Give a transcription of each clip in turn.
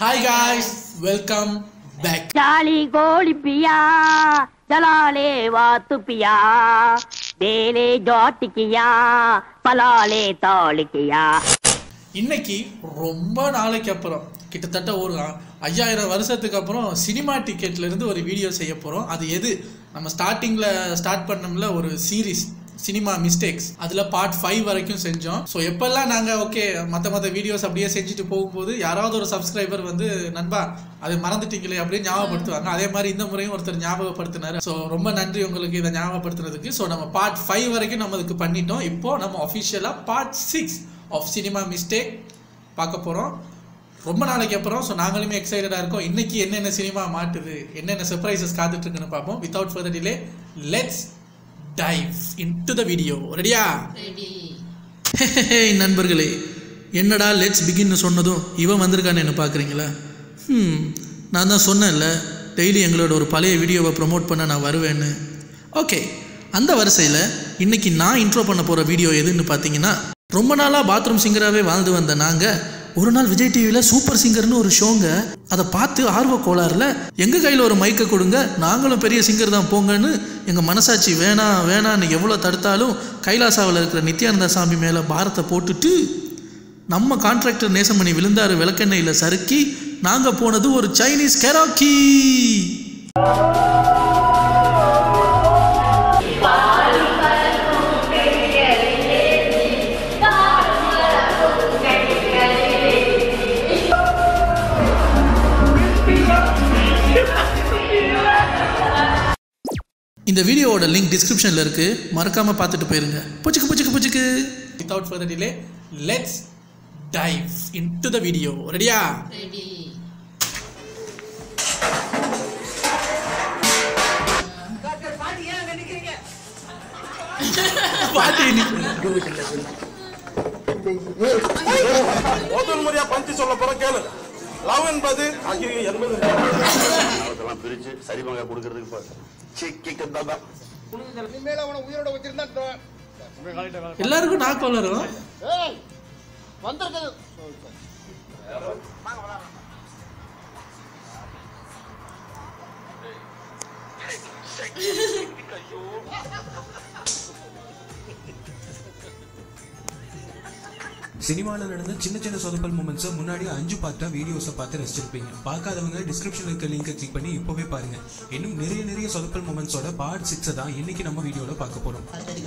Hi guys welcome back ಜಾಲಿ ಗೋಳಿ ಪಿಯಾ ಜಲಾಲೆ ವಾತು ಪಿಯಾ ಬೇಲೆ ಜೋಟಿಕಿಯಾ பலாலே தாளிக்கியா இன்னைக்கு ரொம்ப நாளைக்கு அப்புறம் கிட்டத்தட்ட ஒரு அ- ஐயாயிரம் வருஷத்துக்கு அப்புறம் சினிமா டிக்கெட்ல இருந்து ஒரு வீடியோ செய்ய போகிறோம் அது எது நம்ம ஸ்டார்டிங்கில் ஸ்டார்ட் பண்ணோம்ல ஒரு சீரிஸ் சினிமா மிஸ்டேக்ஸ் அதில் பார்ட் ஃபைவ் வரைக்கும் செஞ்சோம் ஸோ எப்பெல்லாம் நாங்கள் ஓகே மற்ற மற்ற வீடியோஸ் அப்படியே செஞ்சுட்டு போகும்போது யாராவது ஒரு சப்ஸ்கிரைபர் வந்து நண்பா அது மறந்துட்டீங்களே அப்படியே ஞாபகப்படுத்துவாங்க அதே மாதிரி இந்த முறையும் ஒருத்தர் ஞாபகப்படுத்தினாரு ஸோ ரொம்ப நன்றி உங்களுக்கு இதை ஞாபகப்படுத்துனதுக்கு ஸோ நம்ம பார்ட் ஃபைவ் வரைக்கும் நம்ம இதுக்கு பண்ணிட்டோம் இப்போ நம்ம அஃபிஷியலாக part six of cinema mistake பார்க்க போகிறோம் ரொம்ப நாளைக்கு அப்புறம் ஸோ நாங்களுமே எக்ஸைட்டடாக இருக்கோம் இன்னைக்கு என்னென்ன சினிமா மாட்டுது என்னென்ன சர்ப்ரைசஸ் காத்துட்டு இருக்குன்னு பார்ப்போம் without further delay let's dive into the video ரெடியா நண்பர்களே என்னடா லெட்ஸ் பிகின்னு சொன்னதும் இவன் வந்திருக்கான்னு என்ன பார்க்குறீங்களா ம் நான் தான் சொன்னேன்ல டெய்லி எங்களோட ஒரு பழைய வீடியோவை ப்ரோமோட் பண்ண நான் வருவேன்னு ஓகே அந்த வரிசையில் இன்னைக்கு நான் இன்ட்ரோ பண்ண போகிற வீடியோ எதுன்னு பார்த்தீங்கன்னா ரொம்ப நாளாக பாத்ரூம் சிங்கராகவே வாழ்ந்து வந்த நாங்கள் ஒரு நாள் விஜய் டிவியில் சூப்பர் சிங்கர்னு ஒரு ஷோங்க அதை பார்த்து ஆர்வ கோளாறுல எங்கள் கையில் ஒரு மைக்கை கொடுங்க நாங்களும் பெரிய சிங்கர் தான் போங்கன்னு எங்கள் மனசாட்சி வேணாம் வேணான்னு எவ்வளோ தடுத்தாலும் கைலாசாவில் இருக்கிற நித்யானந்தா சாமி மேலே பாரத்தை போட்டுட்டு நம்ம கான்ட்ராக்டர் நேசமணி விழுந்தாரு விளக்கெண்ணெயில் சறுக்கி நாங்கள் போனது ஒரு சைனீஸ் கெராக்கி இந்த வீடியோவோட லிங்க் டிஸ்கிரிப்ஷனில் இருக்கு மறக்காம பார்த்துட்டு போயிருங்க புச்சுக்கு புச்சுக்கு புச்சுக்கு without further delay let's dive into the video ரெடியா பாட்டு முதல் முறையா பஞ்சு சொல்ல போற கேளு லவ் என்பது ஐயோ, என்பது அதெல்லாம் பிரிச்சு சரி பங்கா கொடுக்கறதுக்கு பா- சீ, கிக்கு தாத்தா. இனிமேல அவனை உயிரோட வச்சிருந்தா எல்லாருக்கும் நாக்கு வளரும் ஏய் வந்திருக்குது சினிமாவில் நடந்த சின்ன சின்ன சொதப்பல் மூமெண்ட்ஸை முன்னாடி அஞ்சு பார்த்தா வீடியோஸை பார்த்து ரசிச்சிருப்பீங்க பார்க்காதவங்க டிஸ்கிரிப்ஷனில் இருக்க லிங்கை கிளிக் பண்ணி இப்போவே பாருங்க இன்னும் நிறைய நிறைய சொதப்பல் மூமெண்ட்ஸோட பார்ட் சிக்ஸை தான் இன்னைக்கு நம்ம வீடியோவில் பார்க்க போகிறோம்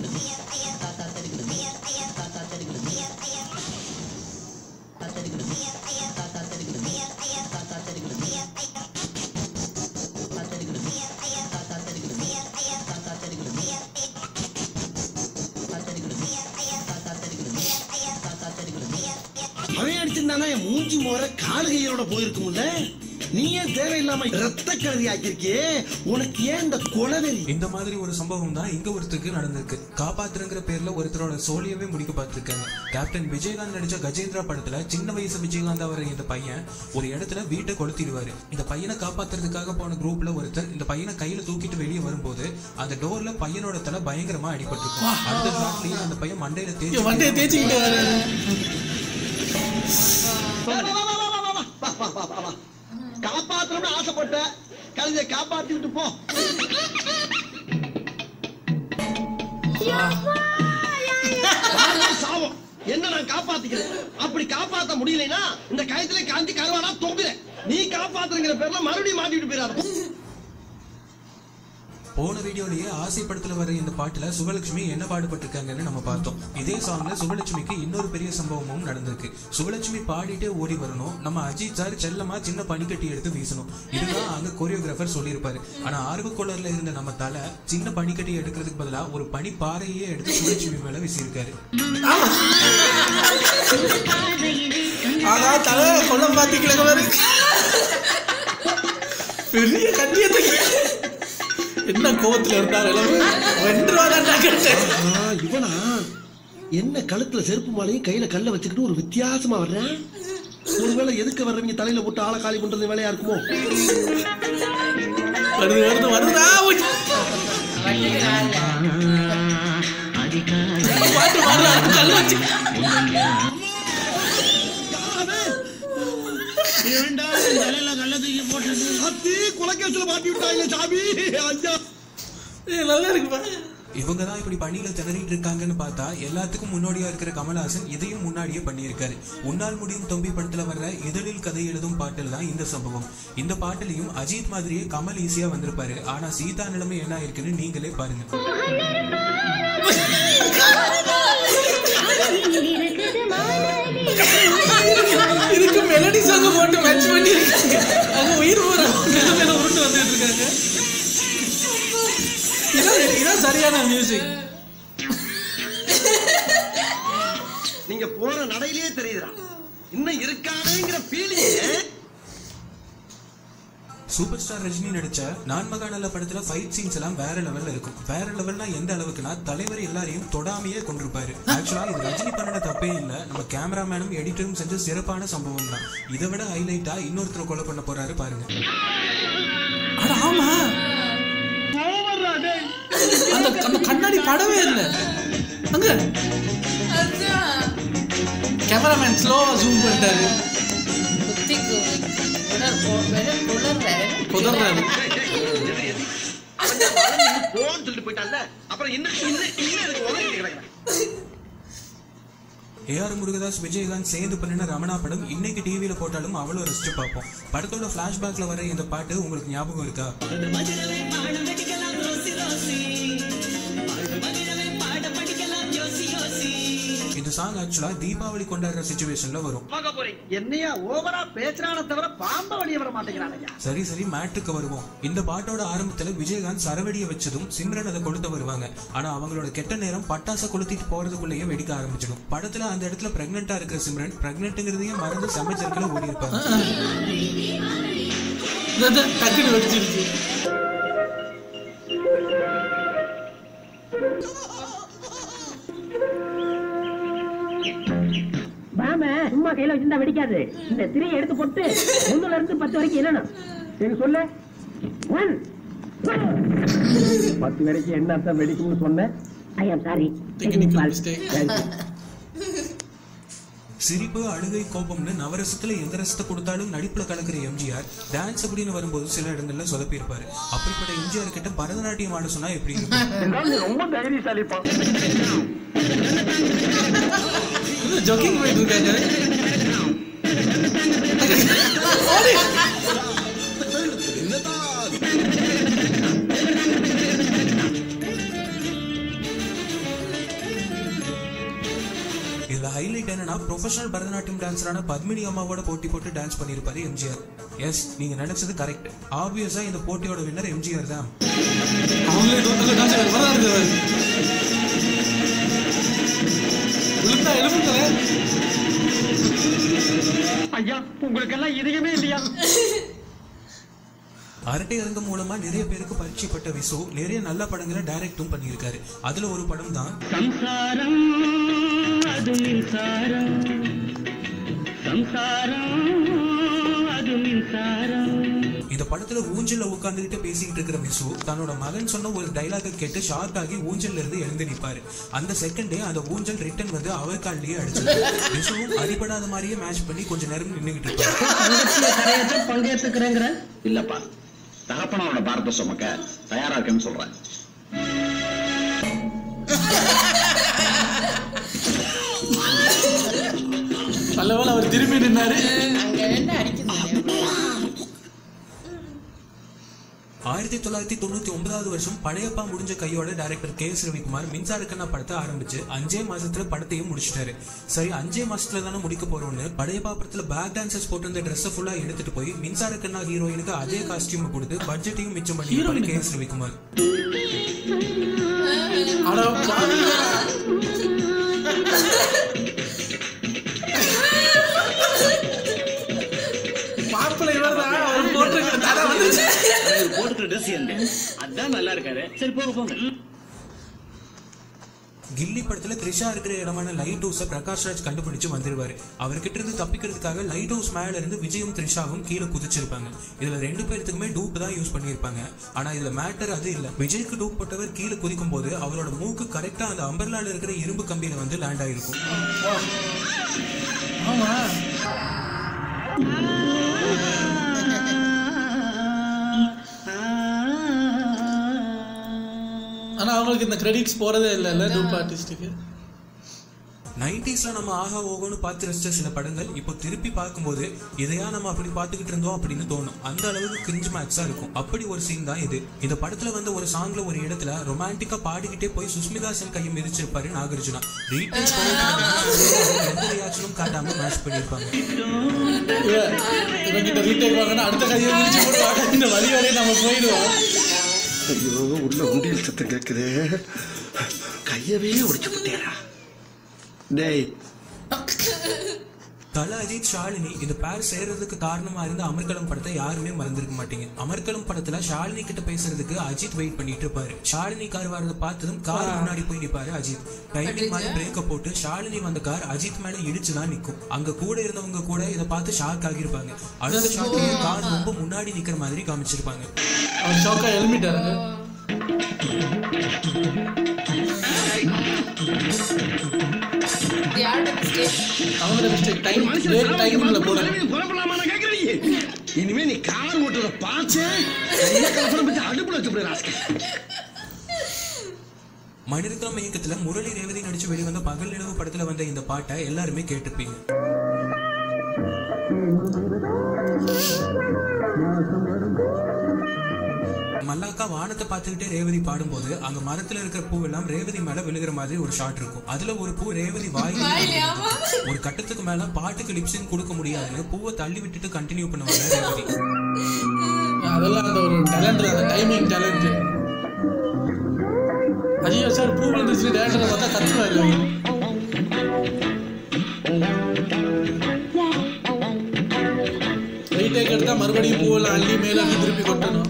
அவன் அடிச்சிருந்தானா என் மூஞ்சி மோர காலு கையோட போயிருக்கும்ல நீ ஏன் தேவையில்லாம ரத்த கழுதி ஆக்கியிருக்கியே உனக்கு ஏன் இந்த கொலவெறி இந்த மாதிரி ஒரு சம்பவம் தான் இங்க ஒருத்தருக்கு நடந்திருக்கு காப்பாத்துறங்கிற பேர்ல ஒருத்தரோட சோழியவே முடிக்க பார்த்திருக்காங்க கேப்டன் விஜயகாந்த் நடிச்ச கஜேந்திரா படத்துல சின்ன வயசு விஜயகாந்த் அவர் இந்த பையன் ஒரு இடத்துல வீட்டை கொளுத்திடுவாரு இந்த பையனை காப்பாத்துறதுக்காக போன குரூப்ல ஒருத்தர் இந்த பையனை கையில தூக்கிட்டு வெளியே வரும்போது அந்த டோர்ல பையனோட தலை பயங்கரமா அடிபட்டிருக்கும் அடுத்த ஷாட்லயே அந்த பையன் மண்டையில இங்க வண்டியை தேய்ச்சி தேய்ச்சிக்கிட்டு வர காப்பாத்தணும்னு ஆசைப்பட்ட கழுதையை காப்பாத்தி விட்டு போ வாழ்க்கை சாபம் என்ன நான் காப்பாத்திக்கிறேன் அப்படி காப்பாத்த முடியலைன்னா இந்த கயத்துல காந்தி கருவாடா தொங்குறேன் நீ காப்பாத்துறங்கிற பேர்ல மறுபடியும் மாட்டிட்டு போயிடாத போன வீடியோலயே ஆசை படத்துல வர இந்த பாட்டுல சுபலட்சுமி என்ன பாடுபட்டிருக்காங்கன்னு நம்ம பார்த்தோம் இதே சாங்ல சுபலட்சுமிக்கு இன்னொரு பெரிய சம்பவமும் நடந்திருக்கு சுபலட்சுமி பாடிட்டே ஓடி வரணும் நம்ம அஜித் சார் செல்லமா சின்ன பனிக்கட்டி எடுத்து வீசணும் இதுதான் அங்க கொரியோகிராஃபர் சொல்லியிருப்பாரு ஆனா ஆர்வக்கோளர்ல இருந்த நம்ம தலை சின்ன பனிக்கட்டி எடுக்கிறதுக்கு பதிலா ஒரு பனி பாறையே எடுத்து சுபலட்சுமி மேல வீசியிருக்காரு ஆகா தலை கொல்ல பாத்தீங்களா பாரு பெரிய கட்டியத்தை என்ன கோவத்துல இருந்தாரு வென்றுவாங்க கேட்டேன் ஆ, இவனா என்ன கழுத்துல செருப்பு மாலையும் கையில கல்ல வச்சுக்கிட்டு ஒரு வித்தியாசமா வர்றேன் ஒருவேளை எதுக்கு வர்றவங்க தலையில போட்டு ஆளை காலி பண்றது வேலையா இருக்குமோ வருது வருது வருதுடா உய். பாட்டு பாடுறாரு கல் வச்சு அத்தி குலக்கேசல மாட்டி விட்டாங்க சாமி ஐயா ஏய், நல்லா இருக்குப்பா இவங்க தான் இப்படி பணியில திணறிட்டு இருக்காங்கன்னு பார்த்தா எல்லாத்துக்கும் முன்னோடியா இருக்கிற கமல்ஹாசன் இதையும் முன்னாடியே பண்ணியிருக்காரு உன்னால் முடியும் தம்பி படத்துல வர்ற இதழில் கதை எழுதும் பாட்டில் தான் இந்த சம்பவம் இந்த பாட்டிலையும் அஜித் மாதிரியே கமல் ஈஸியா வந்திருப்பாரு ஆனா சீதா நிலைமை என்ன இருக்குன்னு நீங்களே பாருங்க இதுக்கு மெலடி சாங் போட்டு மேட்ச் பண்ணி இருக்காங்க அங்க உயிர் போற நிலைமையில உருண்டு வந்துட்டு இருக்காங்க இதான் இதான் சரியான மியூசிக் நீங்க போற நடையிலே தெரியுதா இன்னும் இருக்கானேங்கிற ஃபீலிங் சூப்பர் ஸ்டார் ரஜினி நடிச்ச நான் மகாநல்ல படத்துல ஃபைட் சீன்ஸ் எல்லாம் வேற லெவல்ல இருக்கும் வேற லெவல்னா எந்த அளவுக்குனா தலைவர் எல்லாரையும் தொடாமையே கொண்டிருப்பாரு ஆக்சுவலா இது ரஜினி பண்ணின தப்பே இல்ல நம்ம கேமராமேனும் எடிட்டரும் செஞ்ச சிறப்பான சம்பவம் தான் இதை விட ஹைலைட்டா இன்னொருத்தர் கொலை பண்ண போறாரு பாருங்க அட ஆமா அந்த அந்த கண்ணாடி படவே இல்லை அங்க கேமராமேன் ஸ்லோவா ஜூம் பண்ணிட்டாரு குதறாரு போன்னு சொல்லிட்டு போயிட்டான்ல அப்புறம் இன்னும் இன்னும் இன்னும் எனக்கு உதவி கிடக்குறேன் ஏஆர் முருகதாஸ் விஜயகாந்த் சேர்ந்து பண்ணின ரமணா படம் இன்னைக்கு டிவியில போட்டாலும் அவ்வளவு ரசிச்சு பார்ப்போம் படத்தோட பிளாஷ்பேக்ல வர இந்த பாட்டு உங்களுக்கு ஞாபகம் இருக்கா இந்த சாங் ஆக்சுவலா தீபாவளி கொண்டாடுற சுச்சுவேஷன்ல வரும் என்னையா ஓவரா பேசுறான தவிர பாம்ப வழிய வர மாட்டேங்கிறானய்யா சரி சரி மேட்ருக்கு வருவோம் இந்த பாட்டோட ஆரம்பத்துல விஜயகாந்த் சரவெடியை வச்சதும் சிம்ரன் அதை கொளுத்த வருவாங்க ஆனா அவங்களோட கெட்ட நேரம் பட்டாசை கொளுத்திட்டு போறதுக்குள்ளேயே வெடிக்க ஆரம்பிச்சிடும் படத்துல அந்த இடத்துல பிரெக்னெண்டா இருக்கிற சிம்ரன் பிரெக்னென்ட்ங்கிறதையும் மறந்து செம்மச்சர்க்கில் ஓடி இருப்பாங்க இதோ, இதோ, டக்குன்னு வெடிச்சிருச்சு பாம சும்மா கையில வச்சிருந்தா வெடிக்காது இந்த திரையை எடுத்து போட்டு ஒண்ணுல இருந்து பத்து வரைக்கும் என்னணும் சரி சொல்லு ஒன் பத்து வரைக்கும் என்ன அர்த்தம் வெடிக்கும்னு சொன்னேன் ஐ ஆம் சாரி Technical mistake. சிரிப்பு அழுகை கோபம்னு நவரசத்துல எந்த ரசத்தை கொடுத்தாலும் நடிப்புல கலக்கிற எம்ஜிஆர் டான்ஸ் அப்படின்னு வரும்போது சில இடங்கள்ல சொதப்பியிருப்பாரு அப்படிப்பட்ட எம்ஜிஆர் கிட்ட பரதநாட்டியம் ஆட சொன்னா எப்படி இருக்கும் ரொம்ப தைரியசாலிப்பா ஜோக்கிங் போயிட்டு இருக்காங்க இதுல ஹைலைட் என்னன்னா ப்ரொஃபஷனல் பரதநாட்டியம் டான்சரான பத்மினி அம்மாவோட போட்டி போட்டு டான்ஸ் பண்ணியிருப்பாரு எம்ஜிஆர் எஸ் நீங்க நினைச்சது கரெக்ட் ஆப்வியஸா இந்த போட்டியோட வின்னர் எம்ஜிஆர் தான் அவங்களே டோட்டல் டான்ஸ் வரதான் இருந்தவர் விழுந்தா எழுப்புங்களேன் ஐயா உங்களுக்கு எல்லாம் இதயமே இல்லையா அரட்டை அரங்கம் மூலமா நிறைய பேருக்கு பரிச்சயப்பட்ட விசு நிறைய நல்ல படங்களை டைரக்டும் பண்ணியிருக்காரு அதுல ஒரு படம் தான் சம்சாரம் அது மின்சாரம் சம்சாரம் அது மின்சாரம் இந்த படத்துல ஊஞ்சல்ல உட்கார்ந்துகிட்டு பேசிக்கிட்டு இருக்கிற விசு தன்னோட மகன் சொன்ன ஒரு டைலாக கேட்டு ஷார்ட் ஆகி ஊஞ்சல்ல இருந்து எழுந்து நிப்பாரு அந்த செகண்டே அந்த ஊஞ்சல் ரிட்டன் வந்து அவர் காலிலேயே அடிச்சது விசுவும் அடிபடாத மாதிரியே மேட்ச் பண்ணி கொஞ்ச நேரம் நின்னுகிட்டு இருப்பாரு பங்கேற்றுக்கிறேங்கிற இல்லப்பா தகப்பனோட பாரத சுமக்க தயாரா இருக்கேன்னு சொல்றேன் நல்லவேளை அவர் திரும்பி நின்னாரு ஆயிரத்தி தொள்ளாயிரத்தி தொண்ணூத்தி ஒன்பதாவது வருஷம் பழையப்பா முடிஞ்ச கையோட டைரக்டர் கே எஸ் ரவிக்குமார் மின்சார கண்ணா படத்தை ஆரம்பிச்சு அஞ்சே மாசத்துல படத்தையும் முடிச்சிட்டாரு சரி அஞ்சே மாசத்துல தானே முடிக்க போறோம்னு பழையப்பா படத்துல பேக் டான்சர்ஸ் போட்டிருந்த ட்ரெஸ் ஃபுல்லா எடுத்துட்டு போய் மின்சார கண்ணா ஹீரோயினுக்கு அதே காஸ்டியூம் கொடுத்து பட்ஜெட்டையும் மிச்சம் பண்ணி கே எஸ் ரவிக்குமார் அட பாவிங்களா. மாப்பிள்ளை இவர்தான் அவர் போட்டிருக்கிற தலை வந்துருச்சு போட்டுக்கிற ட்ரெஸ் என்ன அதான் நல்லா இருக்காரு சரி போங்க போங்க கில்லி படத்துல த்ரிஷா இருக்கிற இடமான லைட் ஹவுஸ பிரகாஷ் ராஜ் கண்டுபிடிச்சு வந்துருவாரு அவர்கிட்ட இருந்து தப்பிக்கிறதுக்காக லைட் ஹவுஸ் மேல இருந்து விஜயும் த்ரிஷாவும் கீழே குதிச்சிருப்பாங்க இதுல ரெண்டு பேர்த்துக்குமே டூப் தான் யூஸ் பண்ணியிருப்பாங்க ஆனா இதுல மேட்டர் அது இல்ல விஜய்க்கு டூப் போட்டவர் கீழே குதிக்கும் போது அவரோட மூக்கு கரெக்டா அந்த அம்பர்லால இருக்கிற இரும்பு கம்பியில வந்து லேண்ட் ஆயிருக்கும் ஆமா ஆனா அவங்களுக்கு இந்த கிரெடிட்ஸ் போறதே இல்லைல்ல டூப் ஆர்டிஸ்ட்டுக்கு நைன்டிஸ்ல நம்ம ஆஹா ஓகோன்னு பார்த்து ரசிச்ச சில படங்கள் இப்போ திருப்பி பார்க்கும்போது இதையா நம்ம அப்படி பார்த்துக்கிட்டு இருந்தோம் அப்படின்னு தோணும் அந்த அளவுக்கு கிரிஞ்சு மேக்ஸா இருக்கும் அப்படி ஒரு சீன் தான் இது இந்த படத்துல வந்து ஒரு சாங்ல ஒரு இடத்துல ரொமான்டிக்கா பாடிக்கிட்டே போய் சுஸ்மிதா சென் கையை மிதிச்சிருப்பாரு நாகார்ஜுனா ரீடேக் எந்த ரியாக்ஷனும் காட்டாம மேட்ச் பண்ணியிருப்பாங்க இவன் இவன்கிட்ட ரீடேக் வாங்கினா அடுத்த கையை முடிச்சு போடுவாங்க இந்த வழி வரையும் நம்ம போயிடுவோம் ஐயோ உள்ள உண்டியல் சத்தம் கேக்குதே கையவே உடைச்சு விட்டேடா டேய் தல அஜித் ஷாலினி இந்த பேர் சேர்றதுக்கு காரணமா இருந்த அமர்கலம் படத்தை யாருமே மறந்திருக்க மாட்டீங்க அமர்கலம் படத்துல ஷாலினி கிட்ட பேசுறதுக்கு அஜித் வெயிட் பண்ணிட்டு இருப்பாரு ஷாலினி கார் வரத பார்த்ததும் கார் முன்னாடி போய் நிப்பாரு அஜித் டைமிங் மாதிரி பிரேக்க போட்டு ஷாலினி வந்த கார் அஜித் மேல இடிச்சுதான் நிக்கும் அங்க கூட இருந்தவங்க கூட இதை பார்த்து ஷாக் ஆகியிருப்பாங்க அடுத்த ஷாட்லயே கார் ரொம்ப முன்னாடி நிக்கிற மாதிரி காமிச்சிருப்பாங்க அவன் ஷாக்கா எழுமிட்டாருங்க யாரோட மிஸ்டேக் அவங்களோட மிஸ்டேக் டைம் டைமிங்ல போடணும் குழப்பலாமா நான் கேக்குறீங்க இனிமே நீ கார் ஓட்டுறத பார்த்து கல்பனை பத்தி அடுப்புல வச்சு போய் ராஸ்கல் மணிரத்னம் இயக்கத்துல முரளி ரேவதி நடிச்சு வெளிவந்த பகல் நிலவு படத்துல வந்த இந்த பாட்டை எல்லாருமே கேட்டிருப்பீங்க மல்லாக்கா வானத்தை பார்த்துக்கிட்டே ரேவதி பாடும்போது அங்க மரத்துல இருக்கிற பூவெல்லாம் ரேவதி மேல விழுகிற மாதிரி ஒரு ஷாட் இருக்கும் அதுல ஒரு பூ ரேவதி வாய் வாயிலையாமா? ஒரு கட்டத்துக்கு மேல பாட்டுக்கு லிப்ஸிங் கொடுக்க முடியாதுன்னு பூவை தள்ளி விட்டுட்டு கண்டினியூ பண்ணுவாங்க ரேவதி அதெல்லாம் அந்த ஒரு டேலண்ட் அந்த டைமிங் டேலண்ட் ஐயோ சார் பூ விழுந்துச்சு டேரக்டரை பார்த்தா கத்துவாரு ரீடேக் எடுத்தா மறுபடியும் பூவெல்லாம் அள்ளி மேல அள்ளி திருப்பி கொட்டணும்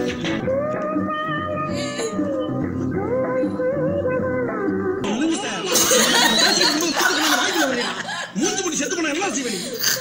மூஞ்சி முடி செத்து போன எல்லாம் செய்வேன்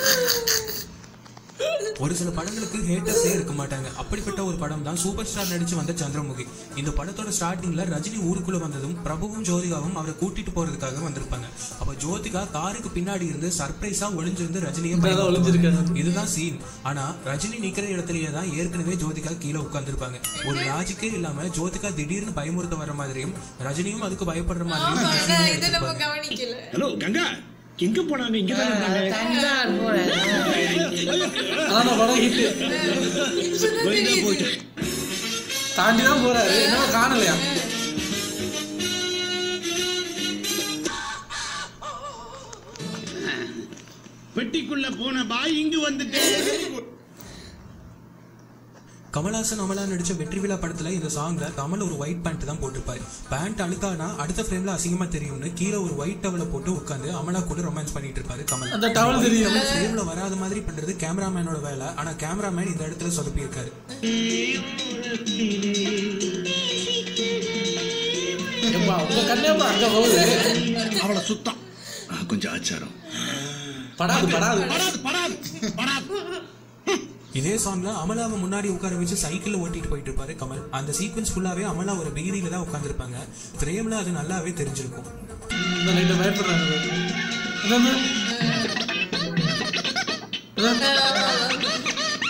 ஒரு சில படங்களுக்கு ஹேட்டர்ஸே இருக்க மாட்டாங்க அப்படிப்பட்ட ஒரு படம் தான் சூப்பர் ஸ்டார் நடிச்சு வந்த சந்திரமுகி இந்த படத்தோட ஸ்டார்டிங்ல ரஜினி ஊருக்குள்ள வந்ததும் பிரபுவும் ஜோதிகாவும் அவரை கூட்டிட்டு போறதுக்காக வந்திருப்பாங்க அப்ப ஜோதிகா காருக்கு பின்னாடி இருந்து சர்ப்ரைஸா ஒளிஞ்சிருந்து ரஜினியை இப்படிதான் ஒளிஞ்சிருக்காரு. இதுதான் சீன் ஆனா ரஜினி நிக்கிற இடத்துலயே தான் ஏற்கனவே ஜோதிகா கீழே உட்கார்ந்திருப்பாங்க ஒரு லாஜிக்கே இல்லாம ஜோதிகா திடீர்னு பயமுறுத்த வர மாதிரியும் ரஜினியும் அதுக்கு பயப்படுற மாதிரியும் இந்த ஆமாடா, scene-ஐ இதை நம்ம எடுத்திருப்பாங்க. கவனிக்கல ஹலோ கங்கா எங்க போனாங்க இங்க தான் இருந்தாங்க ஆனா படம் ஹிட் இப்பதான் தெரியுது. தாண்டி தான் போறாரு என்ன காணலையா பெட்டிக்குள்ள போன பாய் இங்கு வந்துட்டு கமல்ஹாசன் அமலா நடிச்ச வெற்றி விழா படத்துல இந்த சாங்ல கமல் ஒரு ஒயிட் பேண்ட் தான் போட்டிருப்பாரு பேண்ட் அழுக்கானா அடுத்த ஃப்ரேம்ல அசிங்கமா தெரியும்னு கீழே ஒரு ஒயிட் டவலை போட்டு உட்காந்து அமலா கூட ரொமான்ஸ் பண்ணிட்டு இருப்பாரு கமல் அந்த towel தெரியும். ஃப்ரேம்ல வராத மாதிரி பண்றது கேமராமேனோட வேலை ஆனா கேமராமேன் இந்த இடத்துல சொதப்பி இருக்காரு ஏப்பா உங்க கண்ணேப்பா அங்க போகுது அவளை சுத்தம் ஆ, கொஞ்சம் ஆச்சாரம் படாது படாது படாது படாது படாது இதே சாங்ல அமலாவை முன்னாடி உட்கார வச்சு சைக்கிள்ல ஓட்டிட்டு போயிட்டு இருப்பாரு கமல் அந்த சீக்வன்ஸ் ஃபுல்லாவே அமலா ஒரு பீதியில தான் உட்காந்துருப்பாங்க ஃப்ரேம்ல அது நல்லாவே தெரிஞ்சிருக்கும் இந்த லைட்டை பயப்படுறாங்க என்னது? அதான்.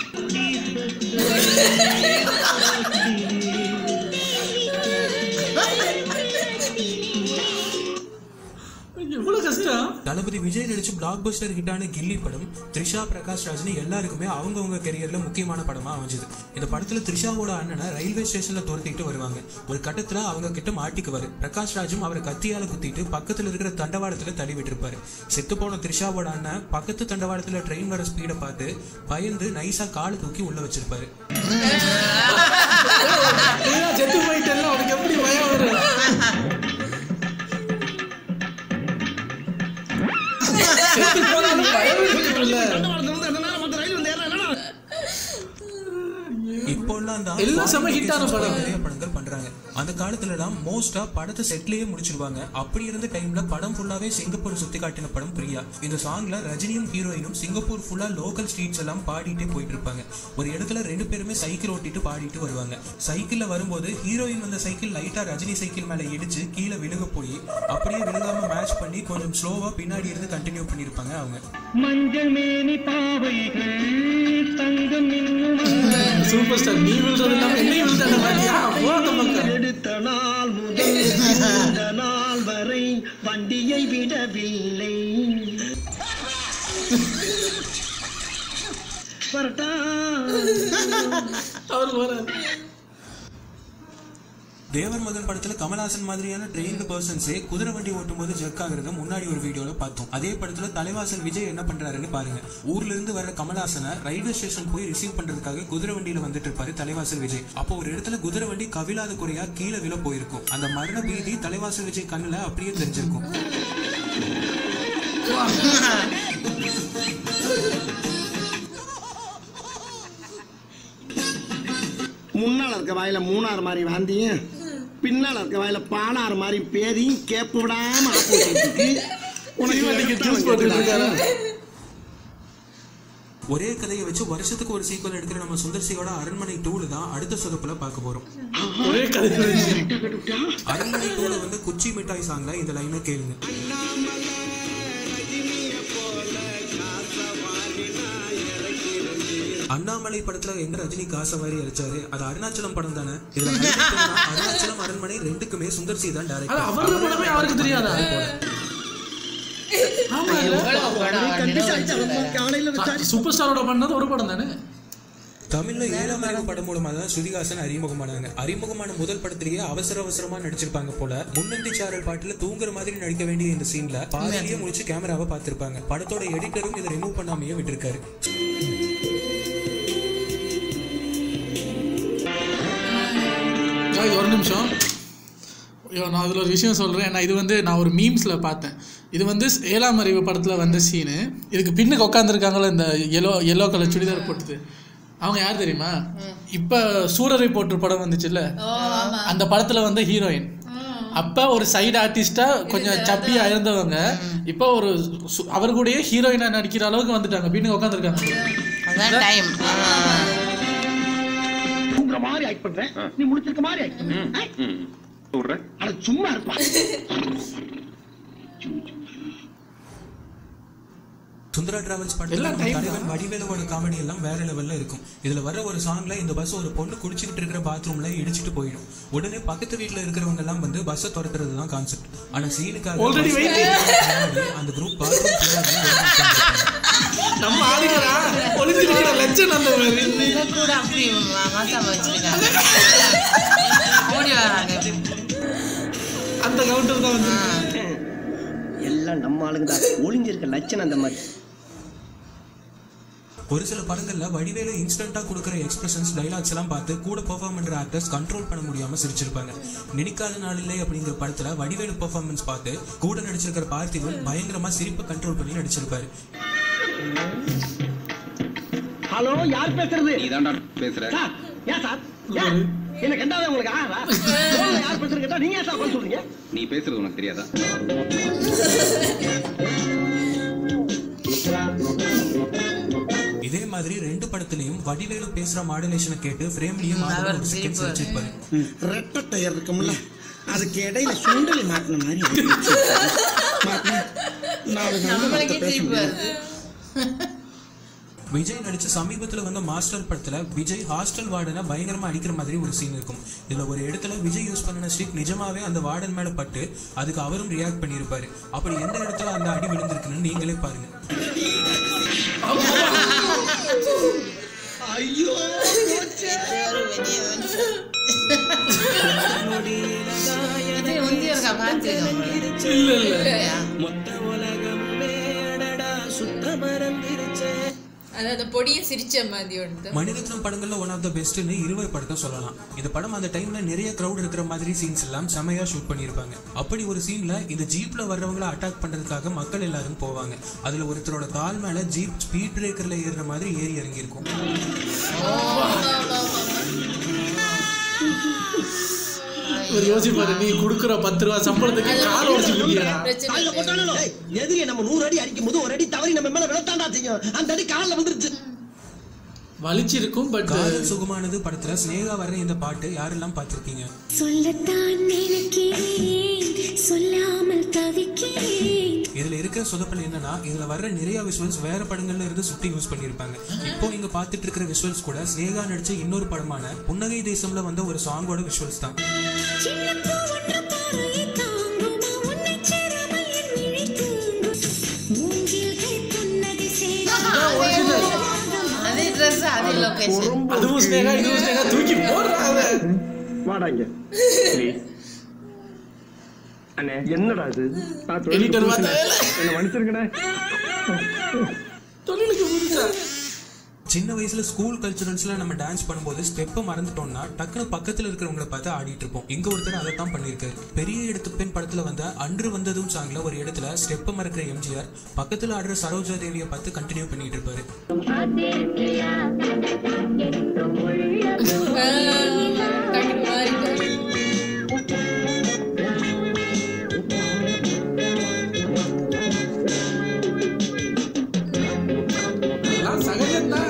எவ்வளவு கஷ்டம் தளபதி விஜய் நடிச்சு பிளாக் பஸ்டர் ஹிட்டான கில்லி படம் த்ரிஷா பிரகாஷ் ராஜ்னு எல்லாருக்குமே அவங்கவங்க கெரியர்ல முக்கியமான படமா அமைஞ்சது இந்த படத்துல த்ரிஷாவோட அண்ணனை ரயில்வே ஸ்டேஷன்ல துரத்திட்டு வருவாங்க ஒரு கட்டத்துல அவங்க கிட்ட மாட்டிக்குவாரு பிரகாஷ் ராஜும் அவரை கத்தியால குத்திட்டு பக்கத்துல இருக்கிற தண்டவாளத்துல தள்ளி விட்டுருப்பாரு செத்து போன த்ரிஷாவோட அண்ணன் பக்கத்து தண்டவாளத்துல ட்ரெயின் வர ஸ்பீடை பார்த்து பயந்து நைஸா காலை தூக்கி உள்ள வச்சிருப்பாரு ஏன்னா செத்து போயிட்டேல்ல உனக்கு எப்படி பயம் வரும் செத்து போனா நீ பயம் இருக்குல்ல ரயில் வந்து ஏறா இப்போ எல்லாம் தான் எல்லாம் செம hit ஆன படம். நிறைய படங்கள் பண்ணிட்டு பண்றாங்க அந்த காலத்துலலாம் மோஸ்டா படத்தை செட்லயே முடிச்சிருவாங்க அப்படி இருந்த டைம்ல படம் ஃபுல்லாவே சிங்கப்பூர் சுத்தி காட்டின படம் பிரியா இந்த சாங்ல ரஜினியும் ஹீரோயினும் சிங்கப்பூர் ஃபுல்லா லோக்கல் ஸ்ட்ரீட்ஸ் எல்லாம் பாடிட்டே போயிட்டு இருப்பாங்க ஒரு இடத்துல ரெண்டு பேருமே சைக்கிள் ஓட்டிட்டு பாடிட்டு வருவாங்க சைக்கிள்ல வரும்போது ஹீரோயின் வந்த சைக்கிள் லைட்டா ரஜினி சைக்கிள் மேல இடிச்சு கீழே விழுக போய் அப்படியே விழுகாம மேட்ச் பண்ணி கொஞ்சம் ஸ்லோவா பின்னாடி இருந்து கண்டினியூ பண்ணிருப்பாங்க அவங்க மஞ்சள் மேனி பாவைகள் தங்கம் இன்னும் சூப்பர் ஸ்டார் நீ விழுறது இல்லாம என்னையும் விழுந்தாங்க பாத்தியா போ அந்த பக்கம் எடுத்த நாள் முதல் இந்த நாள் வரை வண்டியை விடவில்லை வரட்டா அவர் வராது தேவர் மகன் படத்துல கமல்ஹாசன் மாதிரியான ட்ரெயின்டு பர்சன்ஸே குதிரை வண்டி ஓட்டும் போது ஜெர்க் ஆகுறத முன்னாடி ஒரு வீடியோல பார்த்தோம் அதே படத்துல தலைவாசல் விஜய் என்ன பண்றாருன்னு பாருங்க ஊர்ல இருந்து வர கமல்ஹாசனை ரயில்வே ஸ்டேஷன் போய் ரிசீவ் பண்றதுக்காக குதிரை வண்டியில வந்துட்டு இருப்பாரு தலைவாசல் விஜய் அப்போ ஒரு இடத்துல குதிரை வண்டி கவிழாத குறையா கீழே விழ போயிருக்கும் அந்த மரண பீதி தலைவாசல் விஜய் கண்ணுல அப்படியே தெரிஞ்சிருக்கும் முன்னால இருக்க வாயில மூணாறு மாதிரி வாந்தியும் பின்னால இருக்க வாயில பானாறு மாதிரி பேதியும் கேப்பு விடாம ஆப்போசிட்டுக்கு தீவண்டிக்கு juice போட்டுட்டு இருக்காரா? ஒரே கதையை வச்சு வருஷத்துக்கு ஒரு சீக்வல் எடுக்கிற நம்ம சுந்தர்சியோட அரண்மனை டூல தான் அடுத்த சொதப்புல பார்க்க போறோம் ஒரே கதை அரண்மனை டூல வந்து குச்சி மிட்டாய் சாங்ல இந்த லைனை கேளுங்க அண்ணாமலை படத்துல எங்க ரஜினி காசை வாரி அடிச்சாரு அது அருணாச்சலம் படம் தானே இதுல highlight என்னன்னா, அருணாச்சலம் அரண்மனை ரெண்டுக்குமே சுந்தர் சி தான் அது அவரோட படமே அவருக்கு தெரியாதா ஆமா இல்ல? காலையில விசாரி சூப்பர் ஸ்டாரோட பண்ணது ஒரு படம் தானே தமிழ்ல ஏழாம் அறிவு படம் மூலமா தான் ஸ்ருதிஹாசன் அறிமுகமானாங்க அறிமுகமான முதல் படத்திலேயே அவசர அவசரமா நடிச்சிருப்பாங்க போல முன்னந்தி சாரல் பாட்டுல தூங்குற மாதிரி நடிக்க வேண்டிய இந்த சீன்ல பாதியிலேயே முடிச்சு கேமராவை பார்த்திருப்பாங்க படத்தோட எடிட்டரும் இதை ரிமூவ் பண்ணாமையே விட்டிருக்காரு guys, ஒரு நிமிஷம் ஐயோ நான் அதில் ஒரு விஷயம் சொல்கிறேன் ஏன்னா இது வந்து நான் ஒரு மீம்ஸில் பார்த்தேன் இது வந்து ஏழாம் அறிவு படத்தில் வந்த சீனு இதுக்கு பின்னுக்கு உட்காந்துருக்காங்களோ இந்த எல்லோ எல்லோ கலர் சுடிதார் போட்டது அவங்க யார் தெரியுமா இப்போ சூரரை போற்று படம் வந்துச்சுல்ல அந்த படத்தில் வந்த ஹீரோயின் அப்போ ஒரு சைடு ஆர்டிஸ்டாக கொஞ்சம் சப்பியா இருந்தவங்க இப்போ ஒரு சு- அவர் கூடயே ஹீரோயினாக நடிக்கிற அளவுக்கு வந்துட்டாங்க பின்னுக்கு உட்காந்துருக்காங்க அதான் டைம் தூங்குற மாதிரி ஆக்ட் பண்றேன் நீ முடிச்சிருக்க மாதிரி ஆக்ட் பண்ற சொல்றேன் அட சும்மா இருப்பா சுந்தரா டிராவல்ஸ் படத்துல எல்லாம் நம்ம time தலைவன் தான். வடிவேலுவோட காமெடி எல்லாம் வேற லெவல்ல இருக்கும் இதுல வர ஒரு சாங்ல இந்த பஸ் ஒரு பொண்ணு குடிச்சிட்டு இருக்கிற பாத்ரூம்ல இடிச்சிட்டு போயிடும் உடனே பக்கத்து வீட்ல இருக்கிறவங்க எல்லாம் வந்து பஸ்ஸை துரத்துறது தான் கான்செப்ட் ஆனா சீனுக்காக Already bus waiting. முன்னாடி அந்த குரூப் பாத்ரூம் நம்ம ஆளுங்களா ஒளிஞ்சிருக்கிற லட்சம் அந்த மாதிரி இதை கூட அப்படி மாசாம வச்சிருக்காங்க ஓடி வராங்க அந்த கவுண்டர் தான் வந்து எல்லாம் நம்ம ஆளுங்க தான் ஒளிஞ்சிருக்க லட்சணம் அந்த மாதிரி ஒரு சில படங்கள்ல வடிவேலு இன்ஸ்டன்டா கொடுக்குற எக்ஸ்பிரஷன்ஸ் டைலாக்ஸ் எல்லாம் பார்த்து கூட பெர்ஃபார்ம் பண்ற ஆக்டர்ஸ் கண்ட்ரோல் பண்ண முடியாம சிரிச்சிருப்பாங்க நினைக்காத நாளில்லை அப்படிங்கிற படத்துல வடிவேலு பெர்ஃபார்மன்ஸ் பார்த்து கூட நடிச்சிருக்கிற பார்த்திபன் பயங்கரமா சிரிப்பை கண்ட்ரோல் பண்ணி நடிச்சிருப்பாரு ஹலோ யார் பேசுறது நீதான்டா பேசுற சார் ஏன் சார் ஏன்? என்ன கண்டாவே உங்களுக்கு ஆறா போன்ல யார் பேசுறது கேட்டா நீங்க ஏன் சார் பதில் சொல்றீங்க நீ பேசுறது உனக்கு தெரியாதா இதே மாதிரி ரெண்டு படத்துலயும் வடிவேலு பேசுற மாடுலேஷனை கேட்டு ஃப்ரேம்லயே மாதவன் ஒரு செகண்ட் சிரிச்சிருப்பாரு ரெட்டை டயர் இருக்கும்ல அதுக்கு இடையில சுண்டலி மாட்டின மாதிரி ஆயிடுச்சு. மாட்டினா நாலு நல்ல நம்மளுக்கே வார்த்தை பேச சிரிப்பு முடியாது. வருது விஜய் நடிச்ச சமீபத்துல வந்த மாஸ்டர் படத்துல விஜய் ஹாஸ்டல் வார்டனை பயங்கரமா அடிக்கிற மாதிரி ஒரு சீன் இருக்கும் இதுல ஒரு இடத்துல விஜய் யூஸ் பண்ணின ஸ்டிக் நிஜமாவே அந்த வார்டன் மேல பட்டு அதுக்கு அவரும் ரியாக்ட் பண்ணியிருப்பாரு அப்படி எந்த இடத்துல அந்த அடி விழுந்திருக்குன்னு நீங்களே பாருங்க ஐயோ இது முந்தி இருக்கா பார்த்துருக்கோம் இல்ல இல்ல அது அந்த பொடியை சிரிச்ச மாதிரி ஒன்று மணிரத்னம் படங்கள்ல ஒன் ஆஃப் த பெஸ்ட்னு இருவர் படத்தை சொல்லலாம் இந்த படம் அந்த டைம்ல நிறைய கிரவுட் இருக்கிற மாதிரி சீன்ஸ் எல்லாம் செமையா ஷூட் பண்ணியிருப்பாங்க அப்படி ஒரு சீன்ல இந்த ஜீப்ல வர்றவங்கள அட்டாக் பண்றதுக்காக மக்கள் எல்லாரும் போவாங்க அதுல ஒருத்தரோட கால் மேல ஜீப் ஸ்பீட் பிரேக்கர்ல ஏறுற மாதிரி ஏறி இறங்கி இருக்கும் ஒரு யோசிப்பாரு நீ குடுக்குற பத்து ரூபா சம்பளத்துக்கு கால் உடச்சு குடிக்கிறா கால்ல போட்டாலும் ஏய், எதிரியை நம்ம நூறு அடி அடிக்கும் போது ஒரு அடி தவறி நம்ம மேல விழத்தாண்டா செய்யும் அந்த அடி கால்ல வந்துருச்சு வலிச்சிருக்கும் பட் காதல் சுகமானது படத்துல ஸ்னேகா வர இந்த பாட்டு யாரெல்லாம் பார்த்திருக்கீங்க சொல்லத்தான் நினைக்கிறேன் சொல்லாமல் தவிக்கிறேன் இதுல இருக்கிற சொதப்பல் என்னன்னா இதுல வர்ற நிறைய விஷுவல்ஸ் வேற படங்கள்ல இருந்து சுட்டி யூஸ் பண்ணிருப்பாங்க இப்போ இங்க பாத்துட்டு இருக்கிற விஷுவல்ஸ் கூட ஸ்னேகா நடிச்ச இன்னொரு படமான புன்னகை தேசம்ல வந்த ஒரு சாங்கோட விஷுவல்ஸ் தான் சின்ன பூ ஒன்று பார்வையை தாங்குமா உன்னை சேராமல் என் விழி தூங்கும் மூங்கில்கள் புன்னகை செய்யும் அதே ட்ரெஸ் அதே லொகேஷன் அதுவும் ஸ்னேகா இதுவும் ஸ்னேகா தூக்கி போடுறாங்க வாடாங்க அண்ணே என்னடா இது நான் தொழிலுக்கு Editor புதுசுண்ணே. பார்த்தா என்னை மன்னிச்சிருக்கண்ணே தொழிலுக்கு புதுசா சின்ன வயசுல ஸ்கூல் கல்ச்சுரல்ஸ்ல நம்ம டான்ஸ் பண்ணும்போது ஸ்டெப்பை மறந்துட்டோம்னா டக்குனு பக்கத்துல இருக்கிறவங்கள பார்த்து ஆடிட்டு இருப்போம் இங்க ஒருத்தர் அதை தான் பண்ணிருக்காரு பெரிய இடத்து பெண் படத்துல வந்த அன்று வந்ததும் சாங்ல ஒரு இடத்துல ஸ்டெப்பை மறக்கிற எம்ஜிஆர் பக்கத்துல ஆடுற சரோஜா தேவியை பார்த்து கண்டினியூ பண்ணிட்டு இருப்பாரு எல்லாம் சகஜம்தான்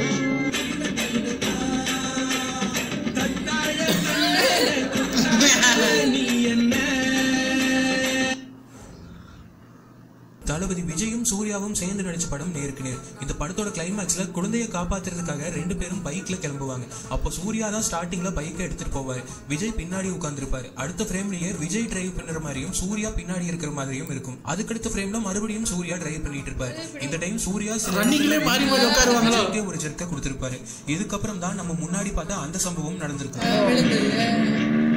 தளபதி விஜயும் சூர்யாவும் சேர்ந்து நடிச்ச படம் நேருக்கு நேர் இந்த படத்தோட கிளைமேக்ஸ்ல குழந்தையை காப்பாத்துறதுக்காக ரெண்டு பேரும் பைக்ல கிளம்புவாங்க அப்போ சூர்யா தான் ஸ்டார்டிங்ல பைக்கை எடுத்துட்டு போவாரு விஜய் பின்னாடி உட்கார்ந்திருப்பாரு அடுத்த ஃப்ரேம்லயே விஜய் டிரைவ் பண்ற மாதிரியும் சூர்யா பின்னாடி இருக்கிற மாதிரியும் இருக்கும் அதுக்கடுத்த ஃப்ரேம்ல மறுபடியும் சூர்யா டிரைவ் பண்ணிட்டு இருப்பாரு இந்த டைம் சூர்யா சில Runningலயே மாறி மாறி உட்காருவாங்களோ? விஜய்க்கே ஒரு ஜெர்க்க கொடுத்திருப்பாரு இதுக்கப்புறம் தான் நம்ம முன்னாடி பார்த்த அந்த சம்பவம் நடந்திருக்கும்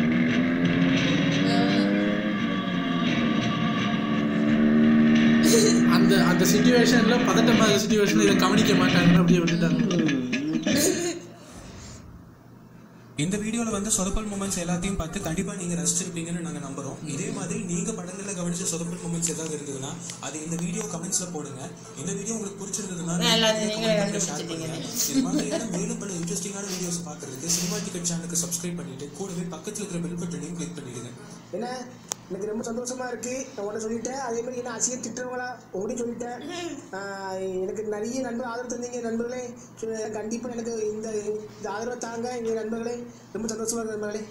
அந்த அந்த சுச்சுவேஷன்ல பதட்டமான சுச்சுவேஷன்ல இதை கவனிக்க மாட்டாங்கன்னு அப்படியே விட்டுட்டாங்க இந்த வீடியோல வந்து சொதப்பல் மூமெண்ட்ஸ் எல்லாத்தையும் பார்த்து கண்டிப்பா நீங்க ரசிச்சிருப்பீங்கன்னு நாங்க நம்புறோம் இதே மாதிரி நீங்க படங்கள்ல கவனிச்ச சொதப்பல் மூமெண்ட்ஸ் ஏதாவது இருந்ததுன்னா அது இந்த வீடியோ கமெண்ட்ஸ்ல போடுங்க இந்த வீடியோ உங்களுக்கு பிடிச்சிருந்ததுன்னா நான் எல்லாத்தையும் நீங்களே comment கண்டுபிடிச்சிட்டீங்க. share பண்ணுங்க. இது மாதிரியான மேலும் பல இன்ட்ரெஸ்டிங்கான வீடியோஸ் பார்க்கறதுக்கு சினிமா டிக்கெட் சேனலுக்கு சப்ஸ்கிரைப் பண்ணிட்டு கூடவே பக்கத்துல இருக்கிற பெல் பட்டனையும் கிளிக் பண்ணிடுங்க என்ன எனக்கு ரொம்ப சந்தோஷமா இருக்கு நான் உன்ன சொல்லிட்டேன் அதே மாதிரி என்ன அசிங்க திட்டுறவங்களா உங்களையும் சொல்லிட்டேன் ஆஹ் எனக்கு நிறைய நண்பர் ஆதரவு தந்தீங்க நண்பர்களே சு- கண்டிப்பா எனக்கு இந்த இந்த ஆதரவை தாங்க எங்க நண்பர்களே ரொம்ப சந்தோஷமா இருக்கு நண்பர்களே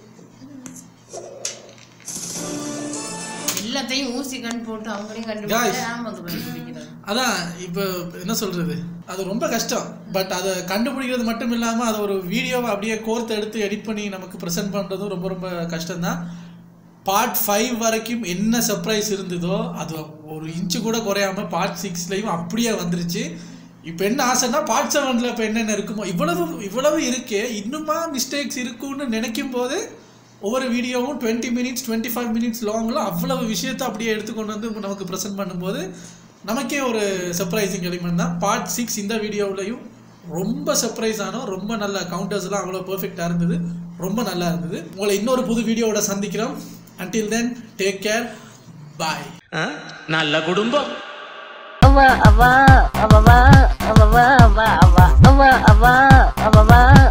எல்லாத்தையும் ஊசி கண் போட்டு அவங்களையும் Guys. கண்டுபிடிச்சு ஆமாங்க கண்டுபிடிக்கிறாங்க அதான் இப்போ என்ன சொல்றது அது ரொம்ப கஷ்டம் பட் அதை கண்டுபிடிக்கிறது மட்டும் இல்லாமல் அதை ஒரு வீடியோவை அப்படியே கோர்த்து எடுத்து எடிட் பண்ணி நமக்கு ப்ரெசென்ட் பண்ணுறதும் ரொம்ப ரொம்ப கஷ்டம்தான் பார்ட் ஃபைவ் வரைக்கும் என்ன சர்ப்ரைஸ் இருந்ததோ அது ஒரு இன்ச்சு கூட குறையாம பார்ட் சிக்ஸ்லையும் அப்படியே வந்துருச்சு இப்போ என்ன ஆசைன்னா பார்ட் செவனில் இப்போ என்னென்ன இருக்குமோ இவ்வளவு இவ்வளவு இருக்கே இன்னுமா மிஸ்டேக்ஸ் இருக்கும்னு நினைக்கும் போது ஒவ்வொரு வீடியோவும் twenty minutes twenty five minutes லாங்கில் அவ்வளவு விஷயத்தை அப்படியே எடுத்து கொண்டு வந்து நமக்கு ப்ரெசென்ட் பண்ணும்போது நமக்கே ஒரு சர்ப்ரைசிங் எலிமெண்ட் தான் பார்ட் சிக்ஸ் இந்த வீடியோவிலையும் ரொம்ப சர்ப்ரைஸ் ஆனோம் ரொம்ப நல்ல கவுண்டர்ஸ்லாம் அவ்வளோ பெர்ஃபெக்டாக இருந்தது ரொம்ப நல்லா இருந்தது உங்களை இன்னொரு புது வீடியோவோட சந்திக்கிறோம் until then take care bye நல்ல குடும்பம் அவ அவ அவ அவ அவ அவ அவ அவ அவ அவ அவ